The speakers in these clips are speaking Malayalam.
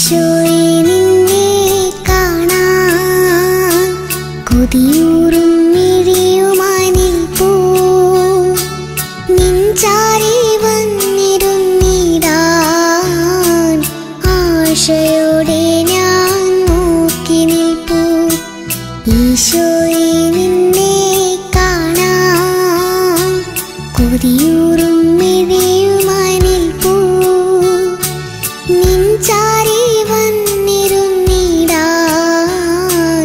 ഈശോയെ നിന്നെ കാണാൻ കൊതിയൂറും മിഴിയുമായി നിൽപ്പൂ നിൻചാരി വന്നിരുന്നിടാൻ ആശയോടെ ഞാൻ നോക്കി നിൽപ്പൂ ഈശോയെ നിന്നെ കാണാൻ കൊതിയൂറും മിഴിയുമായി നിൽപ്പൂ നിൻചാരി വന്നിരുന്നിടാൻ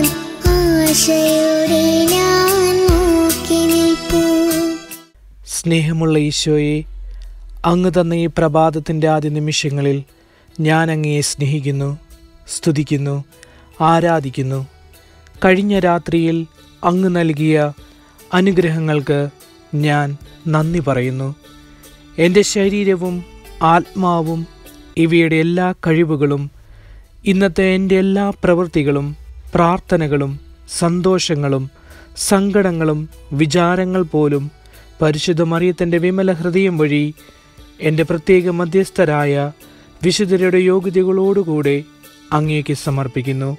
ആശയോടെ ഞാൻ നോക്കി നിൽപ്പൂ സ്നേഹമുള്ള ഈശോയെ അങ്ങ് തന്ന ഈ പ്രഭാതത്തിൻ്റെ ആദ്യ നിമിഷങ്ങളിൽ ഞാൻ അങ്ങയെ സ്നേഹിക്കുന്നു സ്തുതിക്കുന്നു ആരാധിക്കുന്നു കഴിഞ്ഞ രാത്രിയിൽ അങ്ങ് നൽകിയ അനുഗ്രഹങ്ങൾക്ക് ഞാൻ നന്ദി പറയുന്നു എൻ്റെ ശരീരവും ആത്മാവും ഇവയുടെ എല്ലാ കഴിവുകളും ഇന്നത്തെ എൻ്റെ എല്ലാ പ്രവൃത്തികളും പ്രാർത്ഥനകളും സന്തോഷങ്ങളും സങ്കടങ്ങളും വിചാരങ്ങൾ പോലും പരിശുദ്ധ മറിയത്തിൻ്റെ വിമല ഹൃദയം വഴി എൻ്റെ പ്രത്യേക മധ്യസ്ഥരായ വിശുദ്ധരുടെ യോഗ്യതകളോടുകൂടെ അങ്ങേക്ക് സമർപ്പിക്കുന്നു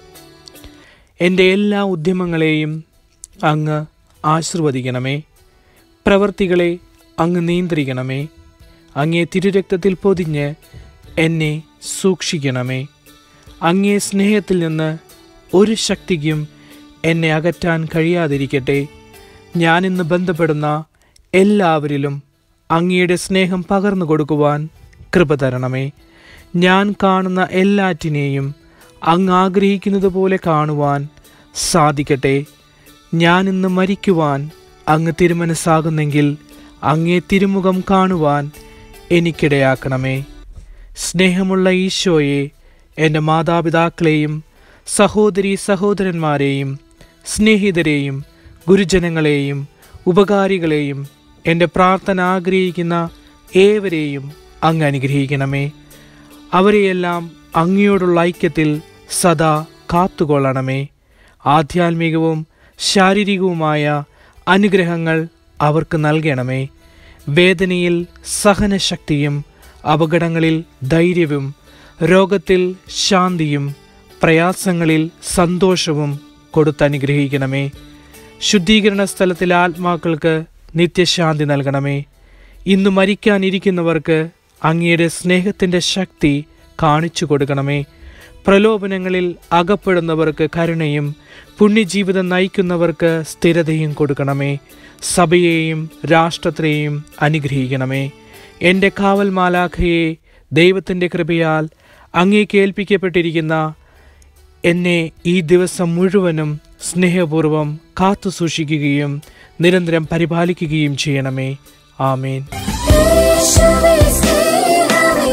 എൻ്റെ എല്ലാ ഉദ്യമങ്ങളെയും അങ്ങ് ആശീർവദിക്കണമേ പ്രവർത്തികളെ അങ്ങ് നിയന്ത്രിക്കണമേ അങ്ങേ തിരുരക്തത്തിൽ പൊതിഞ്ഞ് എന്നെ സൂക്ഷിക്കണമേ അങ്ങേ സ്നേഹത്തിൽ നിന്ന് ഒരു ശക്തിക്കും എന്നെ അകറ്റാൻ കഴിയാതിരിക്കട്ടെ ഞാനിന്ന് ബന്ധപ്പെടുന്ന എല്ലാവരിലും അങ്ങയുടെ സ്നേഹം പകർന്നു കൊടുക്കുവാൻ കൃപ തരണമേ ഞാൻ കാണുന്ന എല്ലാറ്റിനെയും അങ്ങ് ആഗ്രഹിക്കുന്നത് പോലെ കാണുവാൻ സാധിക്കട്ടെ ഞാനിന്ന് മരിക്കുവാൻ അങ്ങ് തിരുമനസ്സാകുന്നെങ്കിൽ അങ്ങേ തിരുമുഖം കാണുവാൻ എനിക്കിടയാക്കണമേ സ്നേഹമുള്ള ഈശോയെ എൻ്റെ മാതാപിതാക്കളെയും സഹോദരി സഹോദരന്മാരെയും സ്നേഹിതരെയും ഗുരുജനങ്ങളെയും ഉപകാരികളെയും എൻ്റെ പ്രാർത്ഥന ആഗ്രഹിക്കുന്ന ഏവരെയും അങ്ങ് അനുഗ്രഹിക്കണമേ അവരെയെല്ലാം അങ്ങയോടുള്ള ഐക്യത്തിൽ സദാ കാത്തുകൊള്ളണമേ ആധ്യാത്മികവും ശാരീരികവുമായ അനുഗ്രഹങ്ങൾ അവർക്ക് നൽകണമേ വേദനയിൽ സഹനശക്തിയും അപകടങ്ങളിൽ ധൈര്യവും രോഗത്തിൽ ശാന്തിയും പ്രയാസങ്ങളിൽ സന്തോഷവും കൊടുത്തനുഗ്രഹിക്കണമേ ശുദ്ധീകരണ സ്ഥലത്തിലെ ആത്മാക്കൾക്ക് നിത്യശാന്തി നൽകണമേ ഇന്ന് മരിക്കാനിരിക്കുന്നവർക്ക് അങ്ങയുടെ സ്നേഹത്തിൻ്റെ ശക്തി കാണിച്ചു കൊടുക്കണമേ പ്രലോഭനങ്ങളിൽ അകപ്പെടുന്നവർക്ക് കരുണയും പുണ്യജീവിതം നയിക്കുന്നവർക്ക് സ്ഥിരതയും കൊടുക്കണമേ സഭയെയും രാഷ്ട്രത്തെയും അനുഗ്രഹിക്കണമേ എൻ്റെ കാവൽ മാലാഖയെ ദൈവത്തിൻ്റെ കൃപയാൽ അങ്ങേക്ക് ഏൽപ്പിക്കപ്പെട്ടിരിക്കുന്ന എന്നെ ഈ ദിവസം മുഴുവനും സ്നേഹപൂർവം കാത്തു സൂക്ഷിക്കുകയും നിരന്തരം പരിപാലിക്കുകയും ചെയ്യണമേ ആമേൻ യേശുവേ സ്നേഹമേ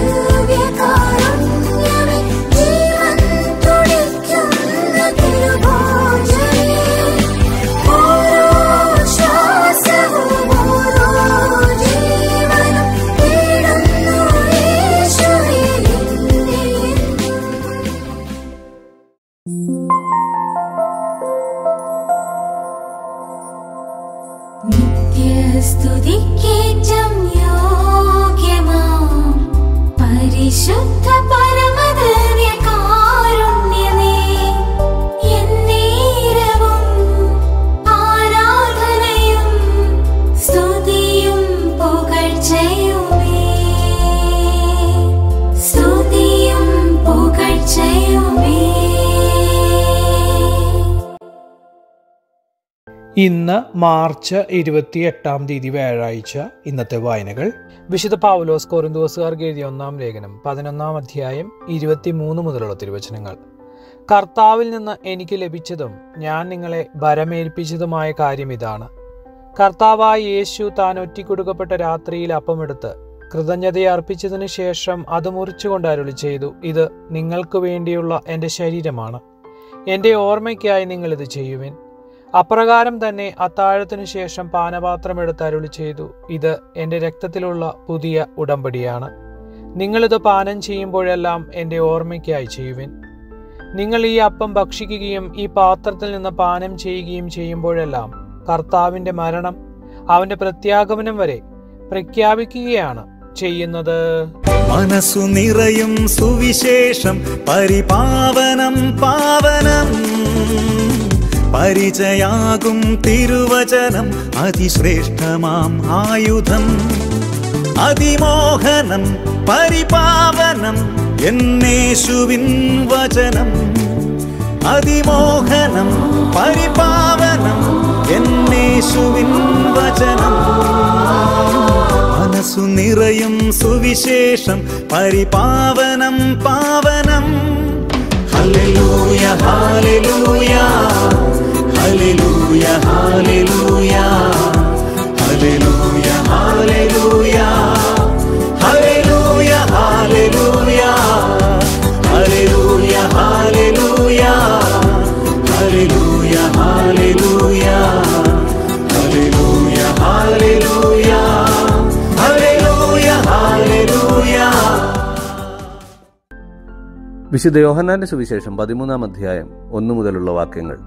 ദിവ്യകാരുണ്യമേ ജീവൻ തുടിക്കുന്ന തിരുഭോജനേ ഓരോ ശ്വാസവും ഓരോ ജീവനും തേടുന്നു യേശുവേ നിന്നെ നിത്യസ്തുതിക്കേറ്റം യോഗ്യമാം പരിശുദ്ധ പരമദിവ്യകാരുണ്യമേ എന്നേരവും ആരാധനയും സ്തുതിയും പുകഴ്ചയുമേ സ്തുതിയും പുകഴ്ചയുമേ ഇന്ന് മാർച്ച് ഇരുപത്തി എട്ടാം തീയതി വ്യാഴാഴ്ച ഇന്നത്തെ വായനകൾ വിശുദ്ധ പൗലോസ് കോറിന്തോസുകാർക്ക് എഴുതിയ ഒന്നാം ലേഖനം പതിനൊന്നാം അധ്യായം ഇരുപത്തിമൂന്ന് മുതലുള്ള തിരുവചനങ്ങൾ കർത്താവിൽ നിന്ന് എനിക്ക് ലഭിച്ചതും ഞാൻ നിങ്ങളെ ഭരമേൽപ്പിച്ചതുമായ കാര്യം ഇതാണ് കർത്താവായ യേശു താൻ ഒറ്റിക്കൊടുക്കപ്പെട്ട രാത്രിയിൽ അപ്പമെടുത്ത് കൃതജ്ഞതയെ അർപ്പിച്ചതിനു ശേഷം അത് മുറിച്ചുകൊണ്ട് അരുളി ചെയ്തു ഇത് നിങ്ങൾക്ക് വേണ്ടിയുള്ള എൻ്റെ ശരീരമാണ് എൻ്റെ ഓർമ്മയ്ക്കായി നിങ്ങൾ ഇത് ചെയ്യുവിൻ അപ്രകാരം തന്നെ അത്താഴത്തിനു ശേഷം പാനപാത്രം എടുത്ത് അരുളി ചെയ്തു ഇത് എൻ്റെ രക്തത്തിലുള്ള പുതിയ ഉടമ്പടിയാണ് നിങ്ങളിത് പാനം ചെയ്യുമ്പോഴെല്ലാം എൻ്റെ ഓർമ്മയ്ക്കായി ചെയ്യുവിൻ നിങ്ങൾ ഈ അപ്പം ഭക്ഷിക്കുകയും ഈ പാത്രത്തിൽ നിന്ന് പാനം ചെയ്യുകയും ചെയ്യുമ്പോഴെല്ലാം കർത്താവിൻ്റെ മരണം അവൻ്റെ പ്രത്യാഗമനം വരെ പ്രഖ്യാപിക്കുകയാണ് ചെയ്യുന്നത് മനസ്സു നിറയും സുവിശേഷം പരിപാവനം പാവനം പരിചയാകും തിരുവചനം അതിശ്രേഷ്ഠമാം ആയുധം അതിമോഹനം പരിപാവനം എന്നേശുവിൻ വചനം അതിമോഹനം പരിപാവനം എന്നേശുവിൻ വചനം മനസ്സു നിറയും സുവിശേഷം പരിപാവനം പാവനം ഹല്ലേലൂയ ഹല്ലേലൂയ ഹല്ലേലൂയ ഹല്ലേലൂയ ഹല്ലേലൂയ ഹല്ലേലൂയ ഹല്ലേലൂയ ഹല്ലേലൂയ ഹല്ലേലൂയ ഹല്ലേലൂയ ഹല്ലേലൂയ ഹല്ലേലൂയ ഹല്ലേലൂയ ഹല്ലേലൂയ ഹല്ലേലൂയ ഹല്ലേലൂയ വിശുദ്ധ യോഹന്നാന്റെ സുവിശേഷം പതിമൂന്നാം അധ്യായം ഒന്നു മുതലുള്ള വാക്യങ്ങൾ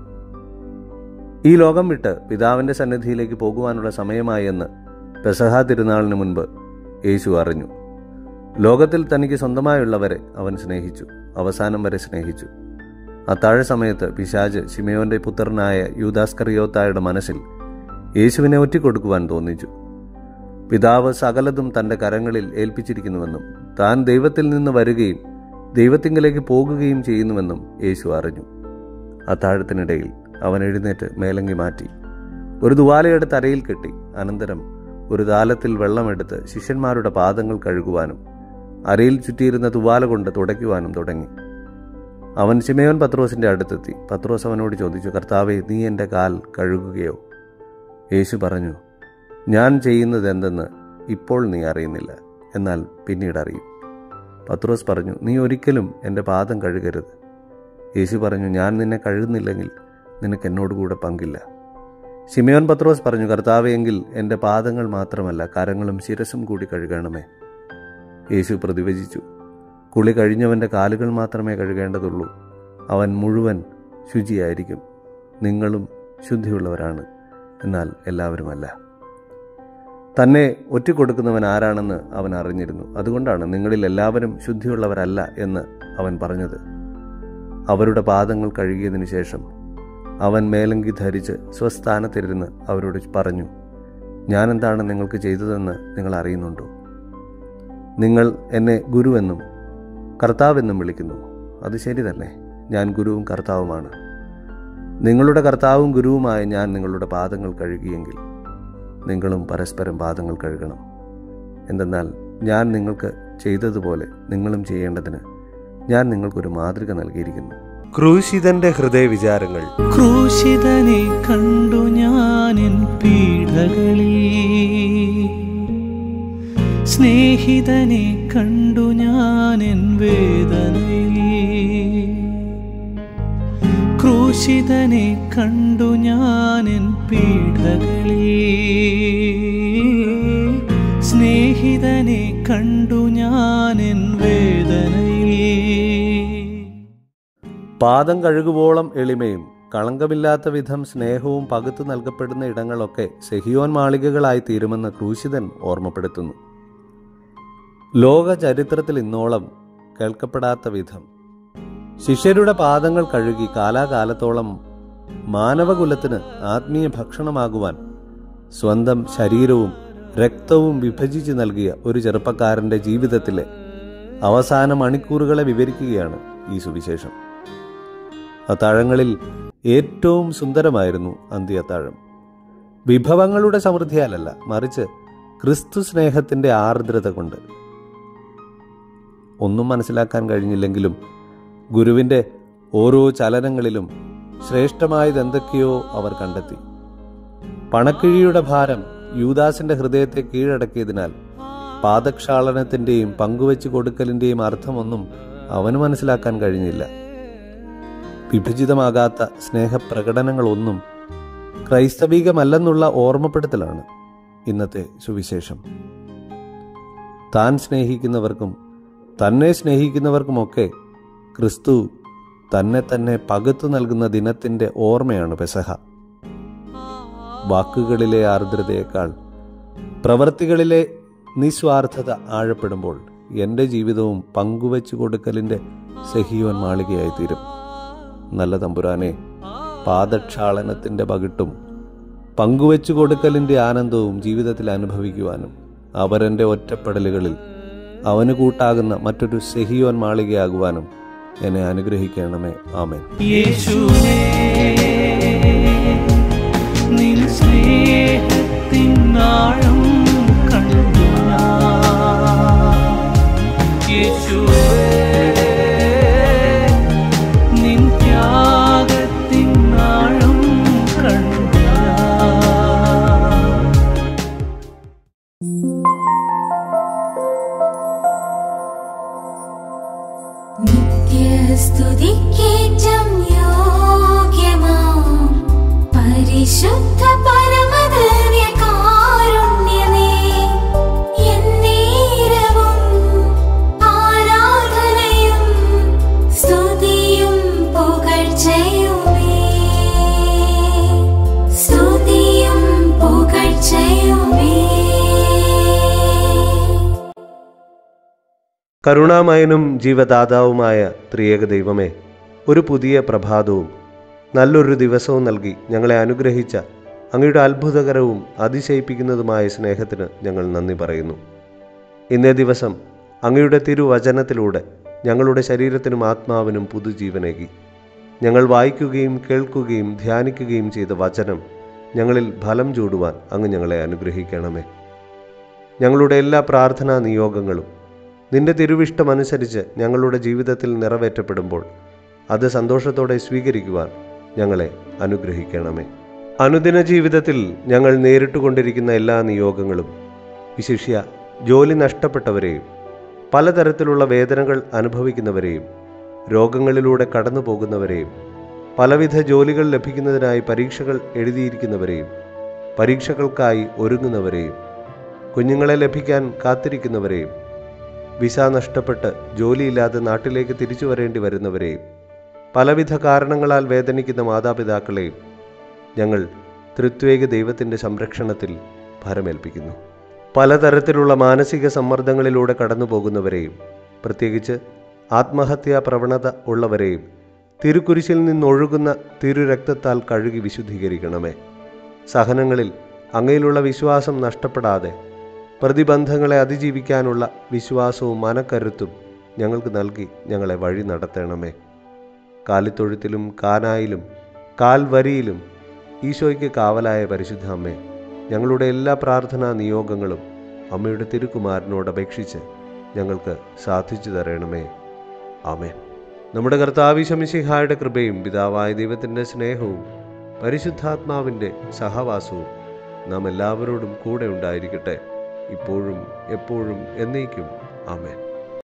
ഈ ലോകം വിട്ട് പിതാവിന്റെ സന്നിധിയിലേക്ക് പോകുവാനുള്ള സമയമായി എന്ന് പെസഹ തിരുനാളിന് മുൻപ് യേശു അറിഞ്ഞു ലോകത്തിൽ തനിക്ക് സ്വന്തമായുള്ളവരെ അവൻ സ്നേഹിച്ചു അവസാനം വരെ സ്നേഹിച്ചു അത്താഴ സമയത്ത് പിശാജ് ശിമയോന്റെ പുത്രനായ യൂദാസ്കറിയോത്തായുടെ മനസ്സിൽ യേശുവിനെ ഒറ്റിക്കൊടുക്കുവാൻ തോന്നിച്ചു പിതാവ് സകലതും തന്റെ കരങ്ങളിൽ ഏൽപ്പിച്ചിരിക്കുന്നുവെന്നും താൻ ദൈവത്തിൽ നിന്ന് വരികയും ദൈവത്തിങ്കിലേക്ക് പോകുകയും ചെയ്യുന്നുവെന്നും യേശു അറിഞ്ഞു അത്താഴത്തിനിടയിൽ അവൻ എഴുന്നേറ്റ് മേലങ്കി മാറ്റി ഒരു തുവാലയെടുത്ത് അരയിൽ കെട്ടി അനന്തരം ഒരു താലത്തിൽ വെള്ളമെടുത്ത് ശിഷ്യന്മാരുടെ പാദങ്ങൾ കഴുകുവാനും അരയിൽ ചുറ്റിയിരുന്ന തുവാല കൊണ്ട് തുടയ്ക്കുവാനും തുടങ്ങി അവൻ ശിമയോൻ പത്രോസിന്റെ അടുത്തെത്തി പത്രോസ് അവനോട് ചോദിച്ചു കർത്താവെ നീ എൻ്റെ കാൽ കഴുകുകയോ യേശു പറഞ്ഞു ഞാൻ ചെയ്യുന്നത് എന്തെന്ന് ഇപ്പോൾ നീ അറിയുന്നില്ല എന്നാൽ പിന്നീട് അറിയും പത്രോസ് പറഞ്ഞു നീ ഒരിക്കലും എൻ്റെ പാദം കഴുകരുത് യേശു പറഞ്ഞു ഞാൻ നിന്നെ കഴുകുന്നില്ലെങ്കിൽ നിനക്ക് എന്നോടുകൂടെ പങ്കില്ല ശിമയോൻ പത്രോസ് പറഞ്ഞു കർത്താവെങ്കിൽ എൻ്റെ പാദങ്ങൾ മാത്രമല്ല കരങ്ങളും ശിരസും കൂടി കഴുകണമേ യേശു പ്രതിവചിച്ചു കുളി കഴിഞ്ഞവൻ്റെ കാലുകൾ മാത്രമേ കഴുകേണ്ടതുള്ളൂ അവൻ മുഴുവൻ ശുചിയായിരിക്കും നിങ്ങളും ശുദ്ധിയുള്ളവരാണ് എന്നാൽ എല്ലാവരുമല്ല തന്നെ ഒറ്റിക്കൊടുക്കുന്നവൻ ആരാണെന്ന് അവൻ അറിഞ്ഞിരുന്നു അതുകൊണ്ടാണ് നിങ്ങളിൽ എല്ലാവരും ശുദ്ധിയുള്ളവരല്ല എന്ന് അവൻ പറഞ്ഞത് അവരുടെ പാദങ്ങൾ കഴുകിയതിനു ശേഷം അവൻ മേലങ്കി ധരിച്ച് സ്വസ്ഥാനത്തിരുന്ന് അവരോട് പറഞ്ഞു ഞാനെന്താണ് നിങ്ങൾക്ക് ചെയ്തതെന്ന് നിങ്ങൾ അറിയുന്നുണ്ടോ നിങ്ങൾ എന്നെ ഗുരുവെന്നും കർത്താവെന്നും വിളിക്കുന്നു അത് ശരി തന്നെ ഞാൻ ഗുരുവും കർത്താവുമാണ് നിങ്ങളുടെ കർത്താവും ഗുരുവുമായ ഞാൻ നിങ്ങളുടെ പാദങ്ങൾ കഴുകിയെങ്കിൽ നിങ്ങളും പരസ്പരം പാദങ്ങൾ കഴുകണം എന്തെന്നാൽ ഞാൻ നിങ്ങൾക്ക് ചെയ്തതുപോലെ നിങ്ങളും ചെയ്യേണ്ടതിന് ഞാൻ നിങ്ങൾക്കൊരു മാതൃക നൽകിയിരിക്കുന്നു ക്രൂശിതന്റെ ഹൃദയവിചാരങ്ങൾ ക്രൂശിതനെ കണ്ടു ഞാനിൻ പീഡകളിൽ സ്നേഹിതനെ കണ്ടു ഞാനിൻ വേദനയിൽ ക്രൂശിതനെ കണ്ടു ഞാനിൻ പീഡകളിൽ സ്നേഹിതനെ കണ്ടു ഞാനിൻ വേദനയിൽ പാദം കഴുകുവോളം എളിമയും കളങ്കമില്ലാത്ത വിധം സ്നേഹവും പകുത്തു നൽകപ്പെടുന്ന ഇടങ്ങളൊക്കെ സെഹിയോൻ മാളികകളായി തീരുമെന്ന് ക്രൂശിതൻ ഓർമ്മപ്പെടുത്തുന്നു ലോക ചരിത്രത്തിൽ ഇന്നോളം കേൾക്കപ്പെടാത്ത വിധം ശിഷ്യരുടെ പാദങ്ങൾ കഴുകി കാലാകാലത്തോളം മാനവകുലത്തിന് ആത്മീയ ഭക്ഷണമാകുവാൻ സ്വന്തം ശരീരവും രക്തവും വിഭജിച്ച് നൽകിയ ഒരു ചെറുപ്പക്കാരന്റെ ജീവിതത്തിലെ അവസാന മണിക്കൂറുകളെ വിവരിക്കുകയാണ് ഈ സുവിശേഷം അത്താഴങ്ങളിൽ ഏറ്റവും സുന്ദരമായിരുന്നു അന്ത്യ അത്താഴം വിഭവങ്ങളുടെ സമൃദ്ധിയാലല്ല മറിച്ച് ക്രിസ്തു സ്നേഹത്തിന്റെ ആർദ്രത കൊണ്ട് ഒന്നും മനസ്സിലാക്കാൻ കഴിഞ്ഞില്ലെങ്കിലും ഗുരുവിൻ്റെ ഓരോ ചലനങ്ങളിലും ശ്രേഷ്ഠമായത് എന്തൊക്കെയോ അവർ കണ്ടെത്തി പണക്കിഴിയുടെ ഭാരം യൂദാസിന്റെ ഹൃദയത്തെ കീഴടക്കിയതിനാൽ പാദക്ഷാളനത്തിന്റെയും പങ്കുവെച്ചു കൊടുക്കലിന്റെയും അർത്ഥമൊന്നും അവന് മനസ്സിലാക്കാൻ കഴിഞ്ഞില്ല വിഭജിതമാകാത്ത സ്നേഹപ്രകടനങ്ങളൊന്നും ക്രൈസ്തവികമല്ലെന്നുള്ള ഓർമ്മപ്പെടുത്തലാണ് ഇന്നത്തെ സുവിശേഷം താൻ സ്നേഹിക്കുന്നവർക്കും തന്നെ സ്നേഹിക്കുന്നവർക്കുമൊക്കെ ക്രിസ്തു തന്നെ തന്നെ പകുത്തു നൽകുന്ന ദിനത്തിന്റെ ഓർമ്മയാണ് പെസഹ വാക്കുകളിലെ ആർദ്രതയേക്കാൾ പ്രവൃത്തികളിലെ നിസ്വാർത്ഥത ആഴപ്പെടുമ്പോൾ എൻ്റെ ജീവിതവും പങ്കുവച്ചു കൊടുക്കലിൻ്റെ സഹിയോൻ മാളികയായി തീരും നല്ല തമ്പുരാനെ പാദക്ഷാളനത്തിൻ്റെ പകിട്ടും പങ്കുവച്ചു കൊടുക്കലിൻ്റെ ആനന്ദവും ജീവിതത്തിൽ അനുഭവിക്കുവാനും അവരെൻ്റെ ഒറ്റപ്പെടലുകളിൽ അവന് കൂട്ടാകുന്ന മറ്റൊരു സെഹിയോൻ മാളികയാകുവാനും എന്നെ അനുഗ്രഹിക്കണമേ ആമേൻ യേശുവേ നിൻ സ്നേഹത്തിൻ ആഴം കണ്ടു ഞാൻ. യേശുവേ നിൻ ത്യാഗത്തിൻ ആഴം കണ്ടു ഞാൻ. നിത്യസ്തുതിക്കേറ്റം യോഗ്യമാം പരിശുദ്ധ പരമദിവ്യകാരുണ്യമേ, എന്നേരവും ആരാധനയും സ്തുതിയും പുകഴ്ചയുമേ. സ്തുതിയും പുകഴ്ചയുമേ കരുണാമയനും ജീവദാതാവുമായ ത്രിയേക ദൈവമേ ഒരു പുതിയ പ്രഭാതവും നല്ലൊരു ദിവസവും നൽകി ഞങ്ങളെ അനുഗ്രഹിച്ച അങ്ങയുടെ അത്ഭുതകരവും അതിശയിപ്പിക്കുന്നതുമായ സ്നേഹത്തിന് ഞങ്ങൾ നന്ദി പറയുന്നു ഇന്നേ ദിവസം അങ്ങയുടെ തിരുവചനത്തിലൂടെ ഞങ്ങളുടെ ശരീരത്തിനും ആത്മാവിനും പുതുജീവനേകി ഞങ്ങൾ വായിക്കുകയും കേൾക്കുകയും ധ്യാനിക്കുകയും ചെയ്ത വചനം ഞങ്ങളിൽ ഫലം ചൂടുവാൻ അങ്ങ് ഞങ്ങളെ അനുഗ്രഹിക്കണമേ ഞങ്ങളുടെ എല്ലാ പ്രാർത്ഥനാ നിയോഗങ്ങളും നിന്റെ തിരുവിഷ്ടമനുസരിച്ച് ഞങ്ങളുടെ ജീവിതത്തിൽ നിറവേറ്റപ്പെടുമ്പോൾ അത് സന്തോഷത്തോടെ സ്വീകരിക്കുവാൻ ഞങ്ങളെ അനുഗ്രഹിക്കണമേ അനുദിന ജീവിതത്തിൽ ഞങ്ങൾ നേരിട്ടുകൊണ്ടിരിക്കുന്ന എല്ലാ നിയോഗങ്ങളും വിശിഷ്യ ജോലി നഷ്ടപ്പെട്ടവരെയും പലതരത്തിലുള്ള വേദനകൾ അനുഭവിക്കുന്നവരെയും രോഗങ്ങളിലൂടെ കടന്നു പോകുന്നവരെയും പലവിധ ജോലികൾ ലഭിക്കുന്നതിനായി പരീക്ഷകൾ എഴുതിയിരിക്കുന്നവരെയും പരീക്ഷകൾക്കായി ഒരുങ്ങുന്നവരെയും കുഞ്ഞുങ്ങളെ ലഭിക്കാൻ കാത്തിരിക്കുന്നവരെയും വിസ നഷ്ടപ്പെട്ട് ജോലിയില്ലാതെ നാട്ടിലേക്ക് തിരിച്ചു വരേണ്ടി വരുന്നവരെയും പലവിധ കാരണങ്ങളാൽ വേദനിക്കുന്ന മാതാപിതാക്കളെയും ഞങ്ങൾ തൃത്വേക ദൈവത്തിൻ്റെ സംരക്ഷണത്തിൽ ഭരമേൽപ്പിക്കുന്നു പലതരത്തിലുള്ള മാനസിക സമ്മർദ്ദങ്ങളിലൂടെ കടന്നു പോകുന്നവരെയും പ്രത്യേകിച്ച് ആത്മഹത്യാ പ്രവണത ഉള്ളവരെയും തിരുക്കുരിശിൽ നിന്നൊഴുകുന്ന തിരുരക്തത്താൽ കഴുകി വിശുദ്ധീകരിക്കണമേ സഹനങ്ങളിൽ അങ്ങയിലുള്ള വിശ്വാസം നഷ്ടപ്പെടാതെ പ്രതിബന്ധങ്ങളെ അതിജീവിക്കാനുള്ള വിശ്വാസവും മനക്കരുത്തും ഞങ്ങൾക്ക് നൽകി ഞങ്ങളെ വഴി നടത്തണമേ കാലിത്തൊഴുത്തിലും കാനായിലും കാൽവരിയിലും ഈശോയ്ക്ക് കാവലായ പരിശുദ്ധ അമ്മേ ഞങ്ങളുടെ എല്ലാ പ്രാർത്ഥനാ നിയോഗങ്ങളും അമ്മയുടെ തിരുക്കുമാരനോട് അപേക്ഷിച്ച് ഞങ്ങൾക്ക് സാധിച്ചു തരണമേ ആമേൻ നമ്മുടെ കർത്താവിശമിശിഹായുടെ കൃപയും പിതാവായ ദൈവത്തിൻ്റെ സ്നേഹവും പരിശുദ്ധാത്മാവിൻ്റെ സഹവാസവും നാം എല്ലാവരോടും കൂടെ ഉണ്ടായിരിക്കട്ടെ ഇപ്പോഴും എപ്പോഴും എന്നേക്കും ആമേൻ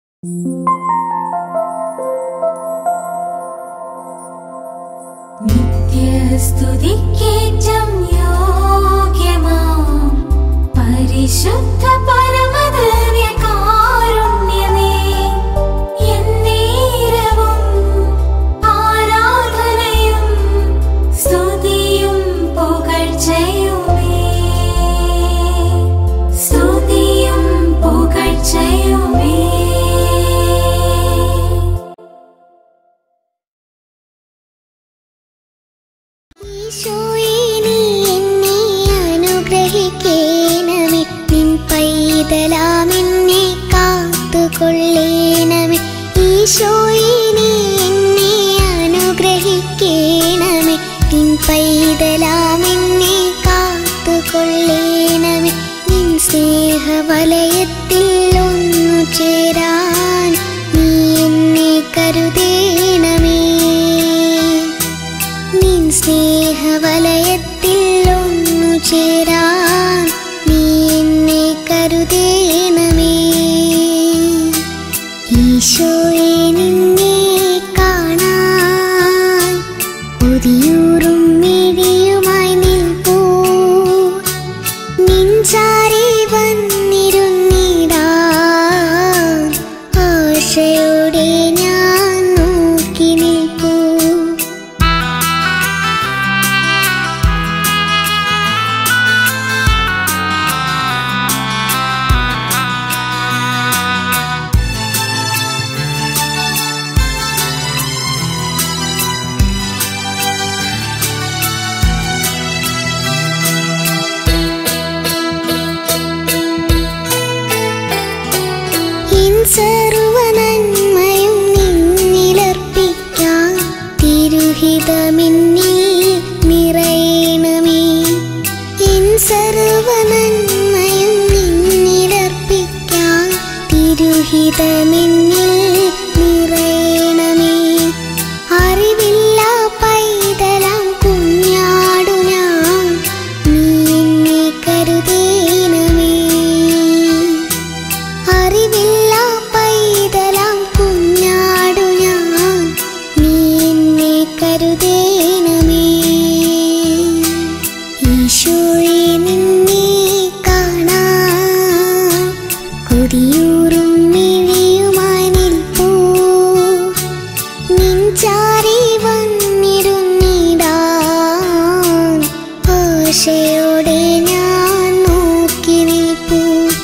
നിത്യസ്തുതിക്കേറ്റം യോഗ്യമാം പരിശുദ്ധ പരമദിവ്യകാരുണ്യമേ, എന്നേരവും ആരാധനയും സ്തുതിയും പുകഴ്ചയുമേ. സ്തുതിയും പുകഴ്ചയുമേ ഈശോയേ നീ എന്നെ അനുഗ്രഹിക്കേണമേ നിൻ പൈതലാമെന്നെ കാത്തുകൊള്ളേണമേ ഈശോയേ നീ എന്നെ അനുഗ്രഹിക്കേണമേ നിൻ പൈതലാമെന്നെ കാത്തുകൊള്ളേണമേ നിൻ സ്നേഹവലയത്തിൽ ഒന്നു ചേരാൻ നീ എന്നെ കരുതേണമേ നിൻ സ്നേഹവലയത്തിൽ ഒന്നു ചേരാൻ നീ എന്നെ കരുതേണമേ ഈശോയെ നിന്നെ കാണാൻ കൊതിയൂറും മിഴിയുമായി നിൽപ്പൂ നിൻചാരി വന്നിരുന്നിടാൻ ആശയോടെ ഞാൻ നോക്കി നിൽപ്പൂ സർവനന്മയും നിന്നിലർപ്പിക്കാം തിരുഹിതമിന്നിൽ നിറയണമേ എൻ സർവനന്മയും നിന്നിലർപ്പിക്കാം തിരുഹിതമിന്നിൽ നിറയണമേ അറിവില്ല പൈതലാം കുഞ്ഞാടു ഞാൻ നീ എന്നെ കരുതേണമേ അറിവില്ല പൈതലാം കുഞ്ഞാടു ഞാൻ നീ എന്നെ കരുതേണമേ ഈശോയെ നിന്നെ കാണാൻ കൊതിയൂറും മിഴിയുമായി നിൽപ്പൂ നിൻചാരി വന്നിരുന്നിടാൻ ആശയോടെ ഞാൻ നോക്കി നിൽപ്പൂ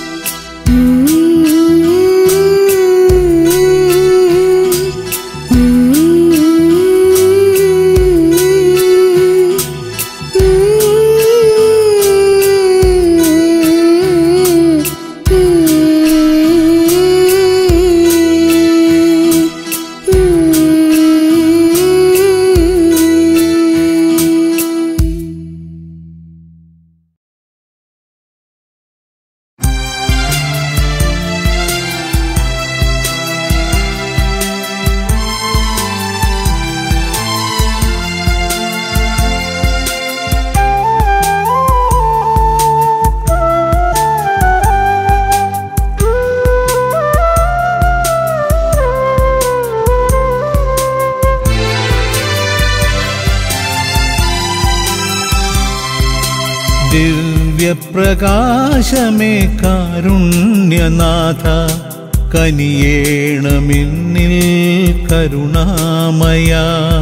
ദിവ്യപ്രകാശമേ കാരുണ്യനാഥ കനിയേണമെന്നിൽ കരുണാമയ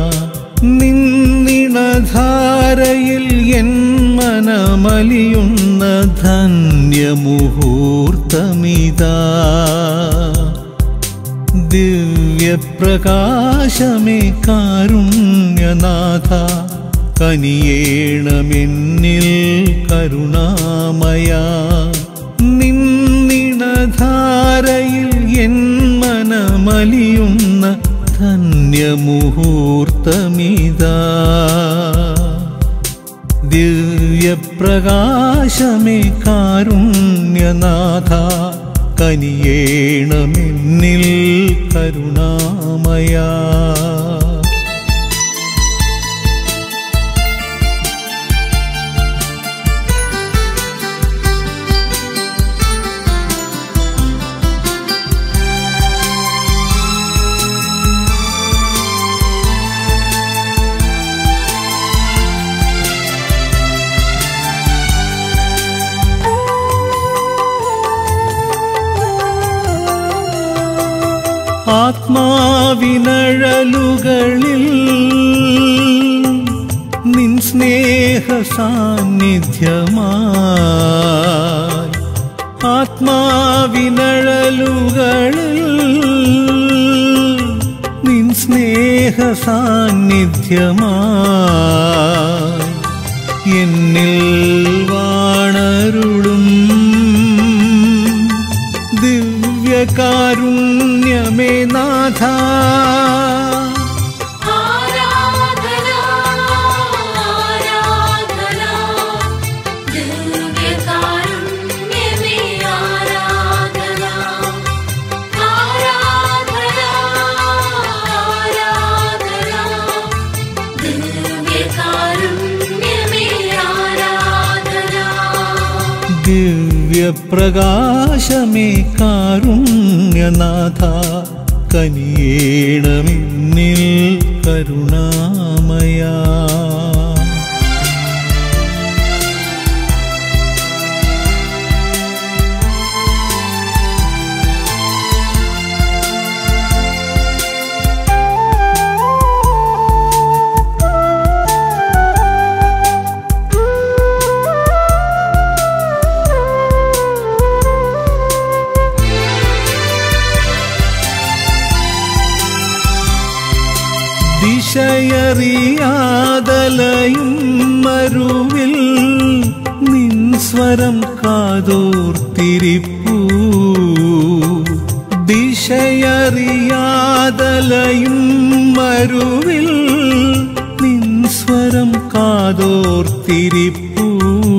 നിന്നിണധാരയിൽ എൻ മനമലിയുന്ന ധന്യമുഹൂർത്തമിതാ ദിവ്യപ്രകാശമേ കാരുണ്യനാഥ കനിയേണമെന്നിൽ കരുണാമയ നിന്നിണധാരയിൽ എൻ മനമലിയുന്ന ധന്യമുഹൂർത്തമിതാ ദിവ്യപ്രകാശമേ കാരുണ്യനാഥ കനിയേണമെന്നിൽ കരുണാമയ ആത്മാവിനഴലുകളിൽ നിൻ സ്നേഹ സാന്നിധ്യമായി ആത്മാവിനഴലുകളിൽ നിൻ സ്നേഹ സാന്നിധ്യമായി എന്നിൽ വാണരുളും ദിവ്യകാരുണ്യമേ നാഥ ആരാധന ആരാധന ദിവ്യകാരുണ്യമേ ആരാധന ആരാധന ആരാധന ദിവ്യകാരുണ്യമേ ആരാധന ദിവ്യപ്രകാശമേ കാരുണ്യനാഥ കനിയേണമെന്നിൽ കരുണാമയ ദിശയറിയാതലയും മരുവിൽ നിൻ സ്വരം കാതോർത്തിരിപ്പൂ ദിശ ദിശയറിയാതലയും മരുവിൽ നിൻ സ്വരം കാതോർത്തിരിപ്പൂ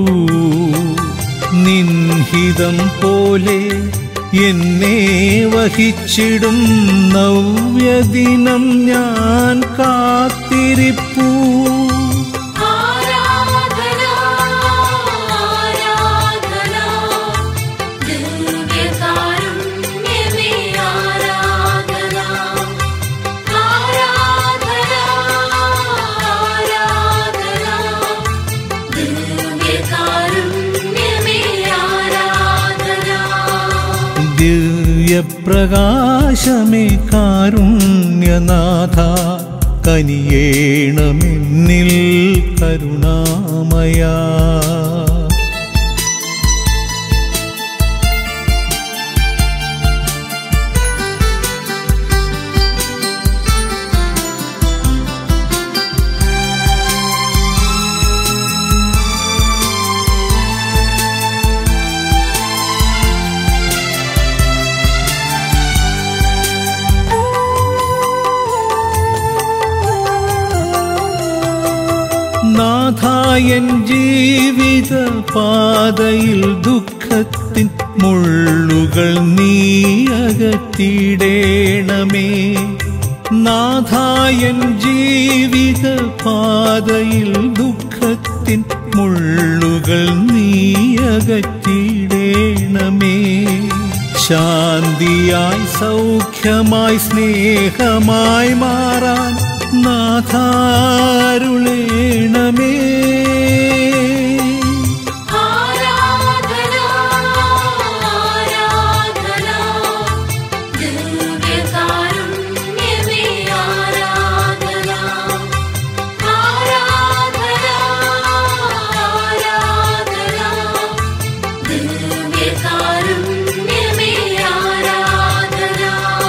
നിൻഹിതം പോലെ എന്നെ വഹിച്ചിടും നവ്യദിനം ഞാൻ കാത്തിരിപ്പൂ ആരാധന ആരാധന ദിവ്യകാരുണ്യമേ ആരാധന ആരാധന ആരാധന ദിവ്യകാരുണ്യമേ ആരാധന ദിവ്യപ്രകാശമേ കാരുണ്യനാഥ കനിയേണമെന്നിൽ കരുണാമയ നാഥായൻ ജീവിത പാതയിൽ ദുഃഖത്തിൻ മുള്ളുകൾ നീ അകറ്റിടേണമേ നാഥായൻ ജീവിത പാതയിൽ ദുഃഖത്തിൻ മുള്ളുകൾ നീ അകറ്റിടേണമേ ശാന്തിയായി സൗഖ്യമായി സ്നേഹമായി മാറാൻ നാഥാരുളേണമേ ആരാധന ആരാധന ദിവ്യകാരുണ്യമേ ആരാധന ആരാധന ആരാധന ദിവ്യകാരുണ്യമേ ആരാധന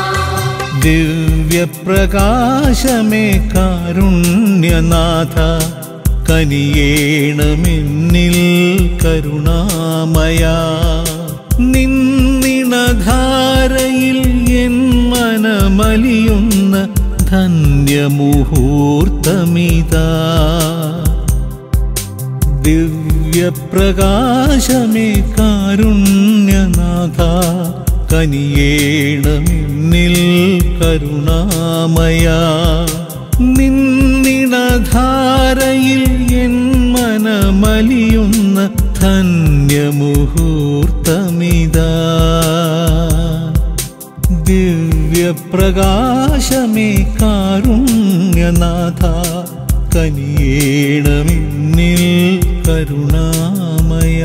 ദിവ്യപ്രകാശമേ കാരുണ്യനാഥ കനിയേണമെന്നിൽ കരുണാമയ നിന്നിണധാരയിൽ എൻ മനമലിയുന്ന ധന്യമുഹൂർത്തമിതാ ദിവ്യപ്രകാശമേ കാരുണ്യനാഥ കനിയേണമെന്നിൽ കരുണാമയ നിന്നിണധാരയിൽ എൻ മനമലിയുന്ന ധന്യമുഹൂർത്തമിതാ ദിവ്യപ്രകാശമേ കാരുണ്യനാഥ കനിയേണമെന്നിൽ കരുണാമയ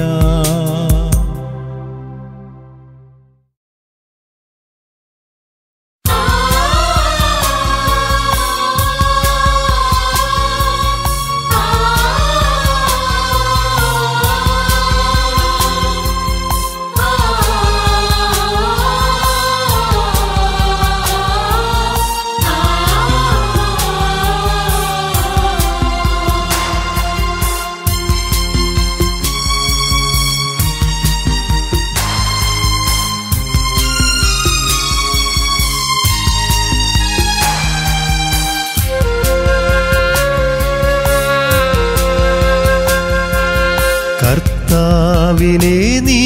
കർത്താവിനെ നീ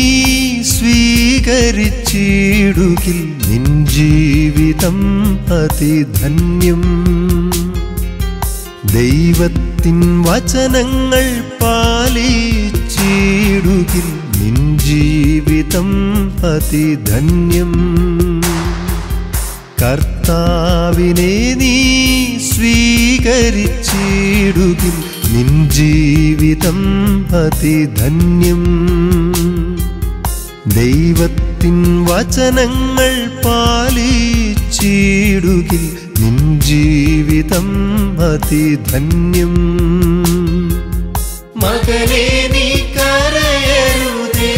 സ്വീകരിച്ചിടുകിൽ നിൻ ജീവിതം അതിധന്യം ദൈവത്തിൻ വചനങ്ങൾ പാലിച്ചിടുകിൽ നിൻ ജീവിതം അതിധന്യം കർത്താവിനെ നീ സ്വീകരിച്ചിടുകിൽ നിൻ ജീവിതം അതിധന്യം ദൈവത്തിൻ വചനങ്ങൾ പാലിച്ചിടുകിൽ നിൻ ജീവിതം അതിധന്യം മകനെ നീ കരയരുതേ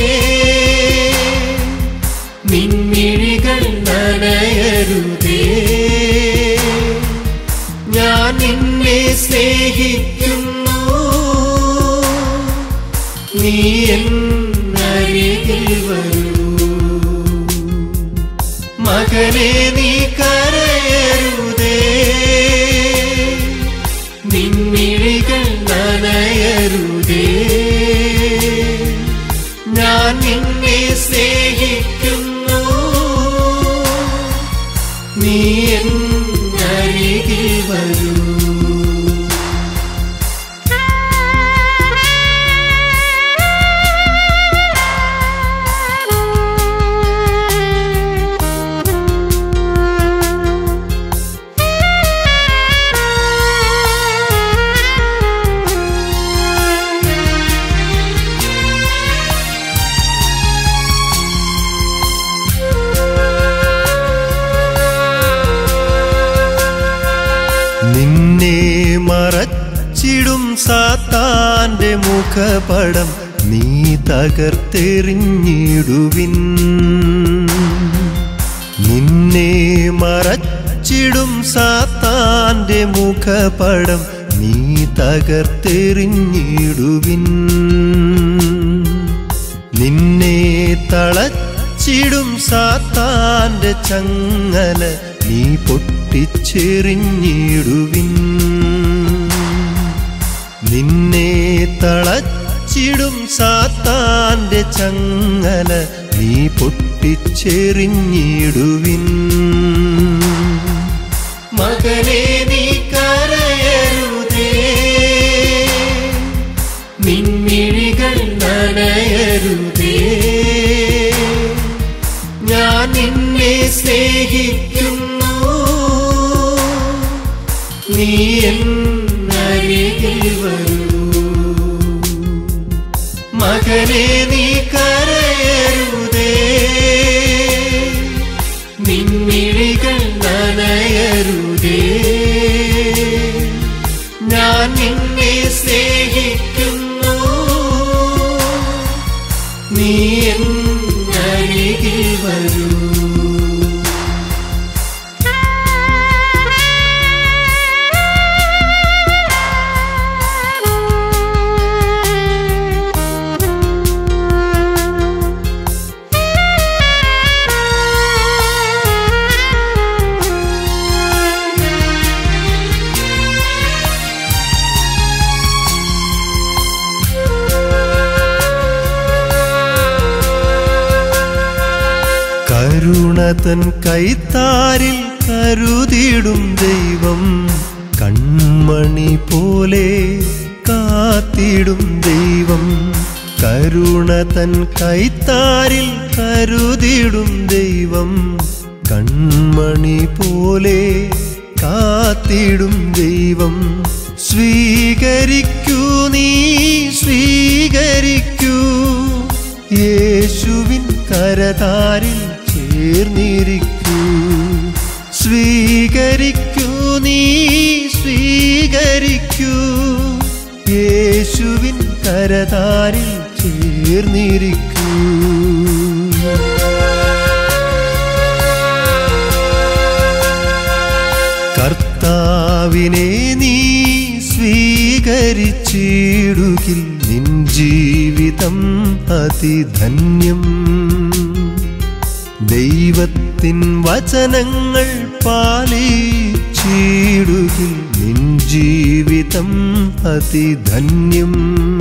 നിൻമിഴികൾ നനയരുതേ ഞാൻ നിന്നെ സ്നേഹിക്കുന്നു നീ എന്നരികിൽ വരൂ മക മകനെ നീ കരയരുതേ നിൻമിഴികൾ നനയരുതേ ഞാൻ നിന്നെ സ്നേഹിക്കുന്നു നീ എന്നരികിൽ വരൂ നിന്നെ മറച്ചിടും സാത്താന്റെ മുഖപടം നീ തകർത്തെറിഞ്ഞിടുവിൻ നിന്നെ മറച്ചിടും സാത്താന്റെ മുഖപടം നീ തകർത്തെറിഞ്ഞിടുവിൻ നിന്നെ തളച്ചിടും സാത്താന്റെ ചങ്ങല നീ പൊട്ടിച്ചെറിഞ്ഞിടുവിൻ നിന്നെ തളച്ചിടും സാത്താന്റെ ചങ്ങല നീ പൊട്ടിച്ചെറിഞ്ഞിടുവിൻ മകനെ നീ കരയരുതേ നിൻമിഴികൾ നനയരുതേ ഞാൻ നിന്നെ സ്നേഹിക്കുന്നു നീ എന്നരികിൽ വരൂ മകനെ നീ കരയരുതേ നിൻമിഴികൾ നനയരുതേ ഞാൻ നിന്നെ സ്നേഹിക്കുന്നു നീ എന്നരികിൽ വരൂ കരുണതൻ കൈത്താരിൽ കരുതിടും ദൈവം കൺമണി പോലെ കാത്തിടും ദൈവം കരുണതൻ കൈത്താരിൽ കരുതിടും ദൈവം കൺമണി പോലെ കാത്തിടും ദൈവം സ്വീകരിക്കൂ നീ സ്വീകരിക്കൂ യേശുവിൻ കരതാരിൽ ചേർന്നിരിക്കൂ സ്വീകരിക്കൂ നീ സ്വീകരിക്കൂ യേശുവിൻ കരതാരിൽ ചേർന്നിരിക്കൂ കർത്താവിനെ നീ സ്വീകരിച്ചിടുകിൽ നിൻ ജീവിതം അതിധന്യം ദൈവത്തിൻ വചനങ്ങൾ പാലിച്ചിടുകിൽ നിൻ ജീവിതം അതിധന്യം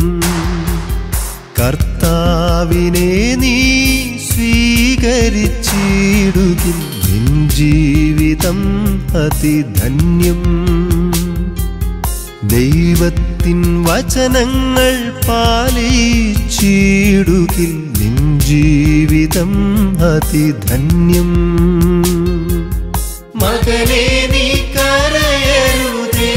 കർത്താവിനെ നീ സ്വീകരിച്ചിടുകിൽ നിൻ ജീവിതം അതിധന്യം ദൈവത്തിൻ വചനങ്ങൾ പാലിച്ചിടുകിൽ നിൻ ജീവിതം അതിധന്യം മകനെ നീ കരയരുതേ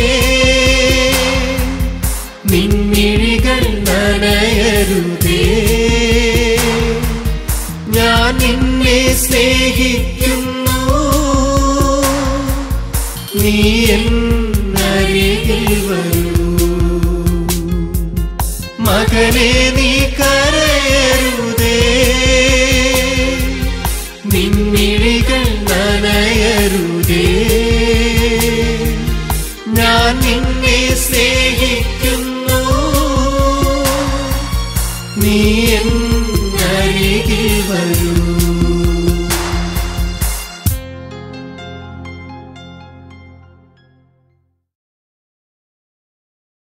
നിൻമിഴികൾ നനയരുതേ ഞാൻ നിന്നെ സ്നേഹിക്കുന്നു നീ എന്നരികിൽ വരൂ മകനെ നീ കരയരുതേ നിൻമിഴികൾ നനയരുതേ ഞാൻ നിന്നെ സ്നേഹിക്കുന്നു നീ എന്നരികിൽ വരൂ